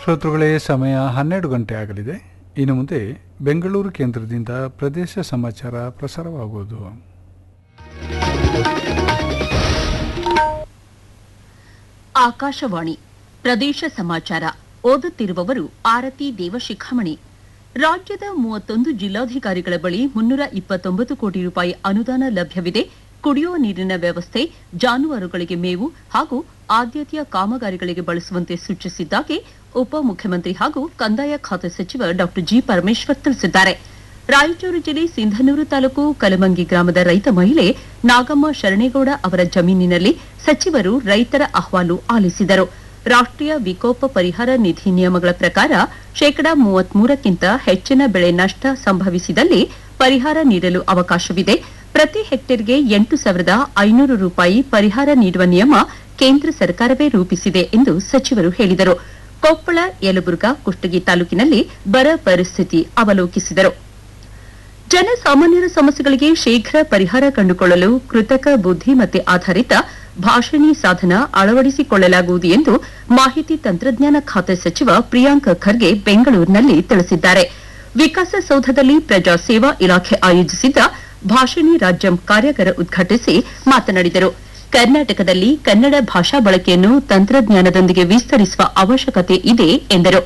ಶ್ರೋತೃಗಳೇ ಸಮಯ ಹನ್ನೆರಡು ಗಂಟೆ ಆಗಲಿದೆ ಇನ್ನು ಮುಂದೆ ಬೆಂಗಳೂರು ಕೇಂದ್ರದಿಂದ ಪ್ರದೇಶ ಸಮಾಚಾರ ಪ್ರಸಾರವಾಗುವುದು ಆಕಾಶವಾಣಿ ಪ್ರದೇಶ ಸಮಾಚಾರ ಓದುತ್ತಿರುವವರು ಆರತಿ ದೇವಶಿಖಾಮಣಿ ರಾಜ್ಯದ ಮೂವತ್ತೊಂದು ಜಿಲ್ಲಾಧಿಕಾರಿಗಳ ಬಳಿ ಮುನ್ನೂರ ಇಪ್ಪತ್ತೊಂಬತ್ತು ಕೋಟಿ ರೂಪಾಯಿ ಅನುದಾನ ಲಭ್ಯವಿದೆ ಕುಡಿಯುವ ನೀರಿನ ವ್ಯವಸ್ಥೆ ಜಾನುವಾರುಗಳಿಗೆ ಮೇವು ಹಾಗೂ ಆದ್ಯತೆಯ ಕಾಮಗಾರಿಗಳಿಗೆ ಬಳಸುವಂತೆ ಸೂಚಿಸಿದ್ದಾಗಿ ಉಪಮುಖ್ಯಮಂತ್ರಿ ಹಾಗೂ ಕಂದಾಯ ಖಾತೆ ಸಚಿವ ಡಾ ಜಿ ಪರಮೇಶ್ವರ್ ತಿಳಿಸಿದ್ದಾರೆ ರಾಯಚೂರು ಜಿಲ್ಲೆ ಸಿಂಧನೂರು ತಾಲೂಕು ಕಲಮಂಗಿ ಗ್ರಾಮದ ರೈತ ಮಹಿಳೆ ನಾಗಮ್ಮ ಶರಣೇಗೌಡ ಅವರ ಜಮೀನಿನಲ್ಲಿ ಸಚಿವರು ರೈತರ ಅಹವಾಲು ಆಲಿಸಿದರು ರಾಷ್ಟ್ರೀಯ ವಿಕೋಪ ಪರಿಹಾರ ನಿಧಿ ನಿಯಮಗಳ ಪ್ರಕಾರ ಶೇಕಡಾ ಮೂವತ್ಮೂರಕ್ಕಿಂತ ಹೆಚ್ಚಿನ ಬೆಳೆ ನಷ್ಟ ಸಂಭವಿಸಿದಲ್ಲಿ ಪರಿಹಾರ ನೀಡಲು ಅವಕಾಶವಿದೆ ಪ್ರತಿ ಹೆಕ್ಟೇರ್ಗೆ ಎಂಟು ಸಾವಿರದ ಐನೂರು ರೂಪಾಯಿ ಪರಿಹಾರ ನೀಡುವ ನಿಯಮ ಕೇಂದ್ರ ಸರ್ಕಾರವೇ ರೂಪಿಸಿದೆ ಎಂದು ಸಚಿವರು ಹೇಳಿದರು ಕೊಪ್ಪಳ ಯಲಬುರ್ಗಾ ಕುಷ್ಟಗಿ ತಾಲೂಕಿನಲ್ಲಿ ಬರ ಪರಿಸ್ಥಿತಿ ಅವಲೋಕಿಸಿದರು ಜನಸಾಮಾನ್ಯರ ಸಮಸ್ಯೆಗಳಿಗೆ ಶೀಘ್ರ ಪರಿಹಾರ ಕಂಡುಕೊಳ್ಳಲು ಕೃತಕ ಬುದ್ಧಿಮತ್ತೆ ಆಧಾರಿತ ಭಾಷಣಿ ಸಾಧನ ಅಳವಡಿಸಿಕೊಳ್ಳಲಾಗುವುದು ಎಂದು ಮಾಹಿತಿ ತಂತ್ರಜ್ಞಾನ ಖಾತೆ ಸಚಿವ ಪ್ರಿಯಾಂಕ್ ಖರ್ಗೆ ಬೆಂಗಳೂರಿನಲ್ಲಿ ತಿಳಿಸಿದ್ದಾರೆ ವಿಕಾಸಸೌಧದಲ್ಲಿ ಪ್ರಜಾ ಸೇವಾ ಇಲಾಖೆ ಆಯೋಜಿಸಿದ್ದ ಭಾಷಣಿ ರಾಜ್ಯಂ ಕಾರ್ಯಾಗಾರ ಉದ್ಘಾಟಿಸಿ ಮಾತನಾಡಿದರು ಕರ್ನಾಟಕದಲ್ಲಿ ಕನ್ನಡ ಭಾಷಾ ಬಳಕೆಯನ್ನು ತಂತ್ರಜ್ಞಾನದೊಂದಿಗೆ ವಿಸ್ತರಿಸುವ ಅವಶ್ಯಕತೆ ಇದೆ ಎಂದರು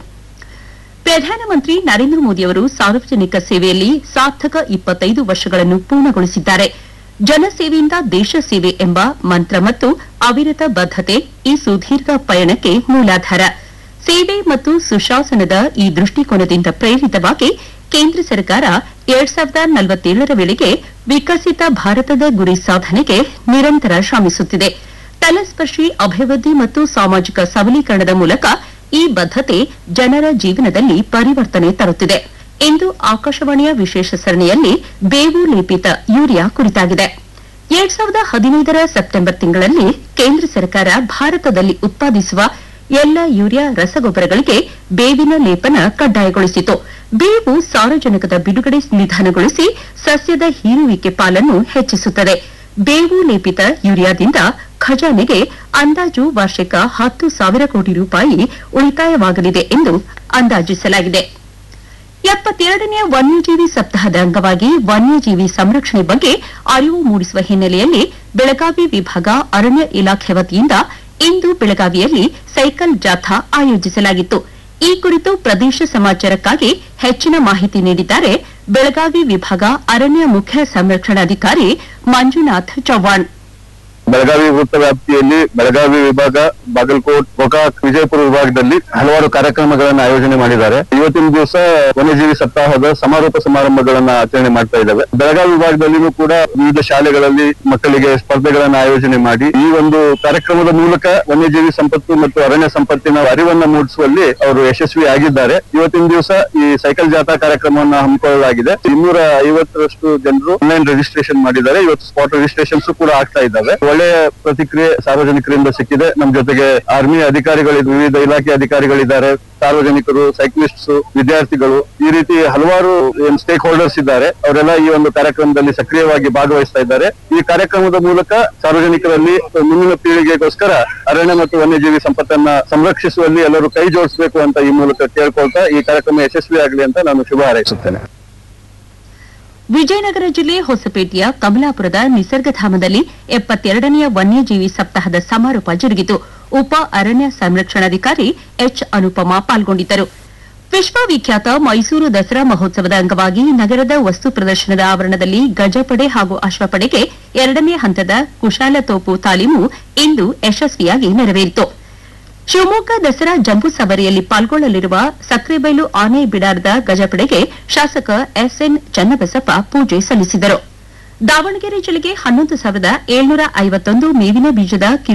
ಪ್ರಧಾನಮಂತ್ರಿ ನರೇಂದ್ರ ಮೋದಿಯವರು ಸಾರ್ವಜನಿಕ ಸೇವೆಯಲ್ಲಿ ಸಾರ್ಥಕ ಇಪ್ಪತ್ತೈದು ವರ್ಷಗಳನ್ನು ಪೂರ್ಣಗೊಳಿಸಿದ್ದಾರೆ ಜನಸೇವೆಯಿಂದ ದೇಶ ಸೇವೆ ಎಂಬ ಮಂತ್ರ ಮತ್ತು ಅವಿರತ ಬದ್ಧತೆ ಈ ಸುದೀರ್ಘ ಪಯಣಕ್ಕೆ ಮೂಲಾಧಾರ ಸೇವೆ ಮತ್ತು ಸುಶಾಸನದ ಈ ದೃಷ್ಟಿಕೋನದಿಂದ ಪ್ರೇರಿತವಾಗಿ ಕೇಂದ್ರ ಸರ್ಕಾರ ಎರಡ್ ಸಾವಿರದ ನಲವತ್ತೇಳರ ವೇಳೆಗೆ ವಿಕಸಿತ ಭಾರತದ ಗುರಿ ಸಾಧನೆಗೆ ನಿರಂತರ ಶ್ರಮಿಸುತ್ತಿದೆ ತಲಸ್ಪರ್ಶಿ ಅಭಿವೃದ್ಧಿ ಮತ್ತು ಸಾಮಾಜಿಕ ಸಬಲೀಕರಣದ ಮೂಲಕ ಈ ಬದ್ಧತೆ ಜನರ ಜೀವನದಲ್ಲಿ ಪರಿವರ್ತನೆ ತರುತ್ತಿದೆ ಇಂದು ಆಕಾಶವಾಣಿಯ ವಿಶೇಷ ಸರಣಿಯಲ್ಲಿ ಬೇವು ಲೇಪಿತ ಯೂರಿಯಾ ಕುರಿತಾಗಿದೆ ಎರಡ್ ಸಾವಿರದ ಹದಿನೈದರ ಸೆಪ್ಟೆಂಬರ್ ತಿಂಗಳಲ್ಲಿ ಕೇಂದ್ರ ಸರ್ಕಾರ ಭಾರತದಲ್ಲಿ ಉತ್ಪಾದಿಸುವ ಎಲ್ಲ ಯೂರಿಯಾ ರಸಗೊಬ್ಬರಗಳಿಗೆ ಬೇವಿನ ಲೇಪನ ಕಡ್ಡಾಯಗೊಳಿಸಿತು ಬೇವು ಸಾರಜನಕದ ಬಿಡುಗಡೆ ನಿಧಾನಗೊಳಿಸಿ ಸಸ್ಯದ ಹೀರುವಿಕೆ ಪಾಲನ್ನು ಹೆಚ್ಚಿಸುತ್ತದೆ ಬೇವು ಲೇಪಿತ ಯೂರಿಯಾದಿಂದ ಖಜಾನೆಗೆ ಅಂದಾಜು ವಾರ್ಷಿಕ ಹತ್ತು ಸಾವಿರ ಕೋಟಿ ರೂಪಾಯಿ ಉಳಿತಾಯವಾಗಲಿದೆ ಎಂದು ಅಂದಾಜಿಸಲಾಗಿದೆ ಎಪ್ಪತ್ತೆರಡನೆಯ ವನ್ಯಜೀವಿ ಸಪ್ತಾಹದ ಅಂಗವಾಗಿ ವನ್ಯಜೀವಿ ಸಂರಕ್ಷಣೆ ಬಗ್ಗೆ ಅರಿವು ಮೂಡಿಸುವ ಹಿನ್ನೆಲೆಯಲ್ಲಿ ಬೆಳಗಾವಿ ವಿಭಾಗ ಅರಣ್ಯ ಇಲಾಖೆ ವತಿಯಿಂದ ಇಂದು ಬೆಳಗಾವಿಯಲ್ಲಿ ಸೈಕಲ್ ಜಾಥಾ ಆಯೋಜಿಸಲಾಗಿತ್ತು ಈ ಕುರಿತು ಪ್ರದೇಶ ಸಮಾಚಾರಕ್ಕಾಗಿ ಹೆಚ್ಚಿನ ಮಾಹಿತಿ ನೀಡಿದ್ದಾರೆ ಬೆಳಗಾವಿ ವಿಭಾಗ ಅರಣ್ಯ ಮುಖ್ಯ ಸಂರಕ್ಷಣಾಧಿಕಾರಿ ಮಂಜುನಾಥ್ ಚವ್ಹಾಣ್ ಬೆಳಗಾವಿ ವೃತ್ತ ವ್ಯಾಪ್ತಿಯಲ್ಲಿ ಬೆಳಗಾವಿ ವಿಭಾಗ ಬಾಗಲಕೋಟ್ ಗೋಕಾಕ್ ವಿಜಯಪುರ ವಿಭಾಗದಲ್ಲಿ ಹಲವಾರು ಕಾರ್ಯಕ್ರಮಗಳನ್ನು ಆಯೋಜನೆ ಮಾಡಿದ್ದಾರೆ ಇವತ್ತಿನ ದಿವಸ ವನ್ಯಜೀವಿ ಸಪ್ತಾಹದ ಸಮಾರೋಪ ಸಮಾರಂಭಗಳನ್ನ ಆಚರಣೆ ಮಾಡ್ತಾ ಇದ್ದಾವೆ ಬೆಳಗಾವಿ ವಿಭಾಗದಲ್ಲಿನೂ ಕೂಡ ವಿವಿಧ ಶಾಲೆಗಳಲ್ಲಿ ಮಕ್ಕಳಿಗೆ ಸ್ಪರ್ಧೆಗಳನ್ನ ಆಯೋಜನೆ ಮಾಡಿ ಈ ಒಂದು ಕಾರ್ಯಕ್ರಮದ ಮೂಲಕ ವನ್ಯಜೀವಿ ಸಂಪತ್ತು ಮತ್ತು ಅರಣ್ಯ ಸಂಪತ್ತಿನ ಅರಿವನ್ನ ಮೂಡಿಸುವಲ್ಲಿ ಅವರು ಯಶಸ್ವಿ ಆಗಿದ್ದಾರೆ ಇವತ್ತಿನ ದಿವಸ ಈ ಸೈಕಲ್ ಜಾಥಾ ಕಾರ್ಯಕ್ರಮವನ್ನು ಹಮ್ಮಿಕೊಳ್ಳಲಾಗಿದೆ ಇನ್ನೂರ ಐವತ್ತರಷ್ಟು ಜನರು ಆನ್ಲೈನ್ ರಿಜಿಸ್ಟ್ರೇಷನ್ ಮಾಡಿದ್ದಾರೆ ಇವತ್ತು ಸ್ಪಾಟ್ ರಿಜಿಸ್ಟ್ರೇಷನ್ಸ್ ಕೂಡ ಆಗ್ತಾ ಇದ್ದಾವೆ ಒಳ್ಳೆಯ ಪ್ರತಿಕ್ರಿಯೆ ಸಾರ್ವಜನಿಕರಿಂದ ಸಿಕ್ಕಿದೆ ನಮ್ಮ ಜೊತೆಗೆ ಆರ್ಮಿ ಅಧಿಕಾರಿಗಳು ವಿವಿಧ ಇಲಾಖೆ ಅಧಿಕಾರಿಗಳಿದ್ದಾರೆ ಸಾರ್ವಜನಿಕರು ಸೈಕ್ಲಿಸ್ಟ್ಸ್ ವಿದ್ಯಾರ್ಥಿಗಳು ಈ ರೀತಿ ಹಲವಾರು ಏನ್ ಸ್ಟೇಕ್ ಹೋಲ್ಡರ್ಸ್ ಇದ್ದಾರೆ ಅವರೆಲ್ಲ ಈ ಒಂದು ಕಾರ್ಯಕ್ರಮದಲ್ಲಿ ಸಕ್ರಿಯವಾಗಿ ಭಾಗವಹಿಸ್ತಾ ಇದ್ದಾರೆ ಈ ಕಾರ್ಯಕ್ರಮದ ಮೂಲಕ ಸಾರ್ವಜನಿಕರಲ್ಲಿ ಮುಂದಿನ ಪೀಳಿಗೆಗೋಸ್ಕರ ಅರಣ್ಯ ಮತ್ತು ವನ್ಯಜೀವಿ ಸಂಪತ್ತನ್ನ ಸಂರಕ್ಷಿಸುವಲ್ಲಿ ಎಲ್ಲರೂ ಕೈ ಜೋಡಿಸಬೇಕು ಅಂತ ಈ ಮೂಲಕ ಕೇಳ್ಕೊಳ್ತಾ ಈ ಕಾರ್ಯಕ್ರಮ ಯಶಸ್ವಿಯಾಗಲಿ ಅಂತ ನಾನು ಶುಭ ಹಾರೈಸುತ್ತೇನೆ ವಿಜಯನಗರ ಜಿಲ್ಲೆ ಹೊಸಪೇಟೆಯ ಕಮಲಾಪುರದ ನಿಸರ್ಗಧಾಮದಲ್ಲಿ ಎಪ್ಪತ್ತೆರಡನೆಯ ವನ್ಯಜೀವಿ ಸಪ್ತಾಹದ ಸಮಾರೋಪ ಜರುಗಿತು ಉಪ ಅರಣ್ಯ ಸಂರಕ್ಷಣಾಧಿಕಾರಿ ಎಚ್ ಅನುಪಮಾ ಪಾಲ್ಗೊಂಡಿದ್ದರು ವಿಶ್ವವಿಖ್ಯಾತ ಮೈಸೂರು ದಸರಾ ಮಹೋತ್ಸವದ ಅಂಗವಾಗಿ ನಗರದ ವಸ್ತು ಪ್ರದರ್ಶನದ ಆವರಣದಲ್ಲಿ ಗಜಪಡೆ ಹಾಗೂ ಅಶ್ವಪಡೆಗೆ ಎರಡನೇ ಹಂತದ ಕುಶಾಲತೋಪು ತಾಲೀಮು ಇಂದು ಯಶಸ್ವಿಯಾಗಿ ನೆರವೇರಿತು ಶಿವಮೊಗ್ಗ ದಸರಾ ಜಂಬೂ ಸವಾರಿಯಲ್ಲಿ ಪಾಲ್ಗೊಳ್ಳಲಿರುವ ಸಕ್ರೆಬೈಲು ಆನೆ ಬಿಡಾರದ ಗಜಪಡೆಗೆ ಶಾಸಕ ಎಸ್ಎನ್ ಚನ್ನಬಸಪ್ಪ ಪೂಜೆ ಸಲ್ಲಿಸಿದರು ದಾವಣಗೆರೆ ಜಿಲ್ಲೆಗೆ ಹನ್ನೊಂದು ಸಾವಿರದ ಏಳ್ನೂರ ಐವತ್ತೊಂದು ಮೇವಿನ ಬೀಜದ